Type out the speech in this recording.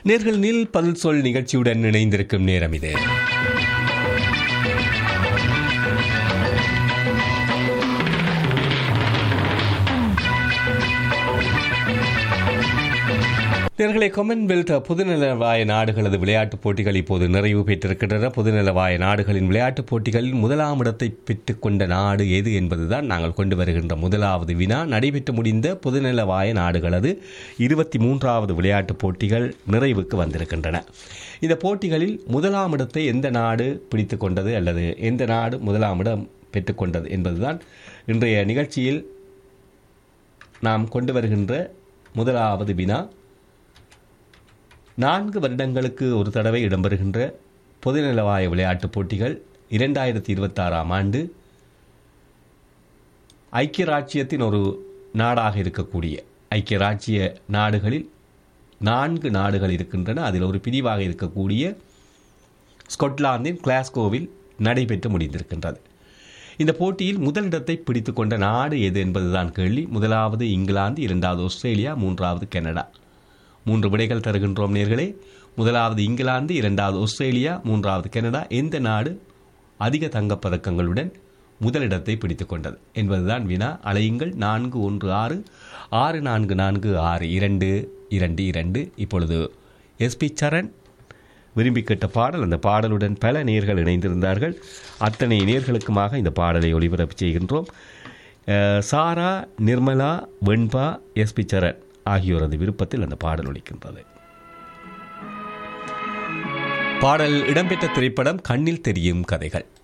நேர்கள் நில் பதில் சொல் நிகழ்ச்சியுடன் இணைந்திருக்கும் நேரம் இது நேர்களை காமன்வெல்த் பொதுநலவாய நாடுகளது விளையாட்டுப் போட்டிகள் இப்போது நிறைவு பெற்றிருக்கின்றன பொதுநலவாய நாடுகளின் விளையாட்டுப் போட்டிகளில் முதலாம் இடத்தை பெற்றுக்கொண்ட நாடு எது என்பதுதான் நாங்கள் கொண்டு வருகின்ற முதலாவது வினா நடைபெற்று முடிந்த பொதுநலவாய நாடுகளது இருபத்தி மூன்றாவது விளையாட்டுப் போட்டிகள் நிறைவுக்கு வந்திருக்கின்றன இந்த போட்டிகளில் முதலாம் இடத்தை எந்த நாடு பிடித்து கொண்டது அல்லது எந்த நாடு முதலாம் இடம் பெற்றுக்கொண்டது என்பதுதான் இன்றைய நிகழ்ச்சியில் நாம் கொண்டு வருகின்ற முதலாவது வினா நான்கு வருடங்களுக்கு ஒரு தடவை இடம்பெறுகின்ற பொதுநலவாய விளையாட்டுப் போட்டிகள் இரண்டாயிரத்தி இருபத்தாறாம் ஆண்டு ஐக்கிய ராச்சியத்தின் ஒரு நாடாக இருக்கக்கூடிய ஐக்கிய ராச்சிய நாடுகளில் நான்கு நாடுகள் இருக்கின்றன அதில் ஒரு பிரிவாக இருக்கக்கூடிய ஸ்கொட்லாந்தின் கிளாஸ்கோவில் நடைபெற்று முடிந்திருக்கின்றது இந்த போட்டியில் முதலிடத்தை பிடித்து கொண்ட நாடு எது என்பதுதான் கேள்வி முதலாவது இங்கிலாந்து இரண்டாவது ஆஸ்திரேலியா மூன்றாவது கனடா மூன்று விடைகள் தருகின்றோம் நேர்களே முதலாவது இங்கிலாந்து இரண்டாவது ஆஸ்திரேலியா மூன்றாவது கனடா எந்த நாடு அதிக தங்கப்பதக்கங்களுடன் முதலிடத்தை பிடித்து கொண்டது என்பதுதான் வினா அலையுங்கள் நான்கு ஒன்று ஆறு ஆறு நான்கு நான்கு ஆறு இரண்டு இரண்டு இரண்டு இப்பொழுது எஸ்பி சரண் விரும்பி கேட்ட பாடல் அந்த பாடலுடன் பல நேர்கள் இணைந்திருந்தார்கள் அத்தனை நேர்களுக்குமாக இந்த பாடலை ஒளிபரப்பு செய்கின்றோம் அஹ், சாரா நிர்மலா வெண்பா எஸ்பி சரண் ஆகியோரது விருப்பத்தில் அந்த பாடல் ஒலிக்கின்றது பாடல் இடம்பெற்ற திரைப்படம் கண்ணில் தெரியும் கதைகள்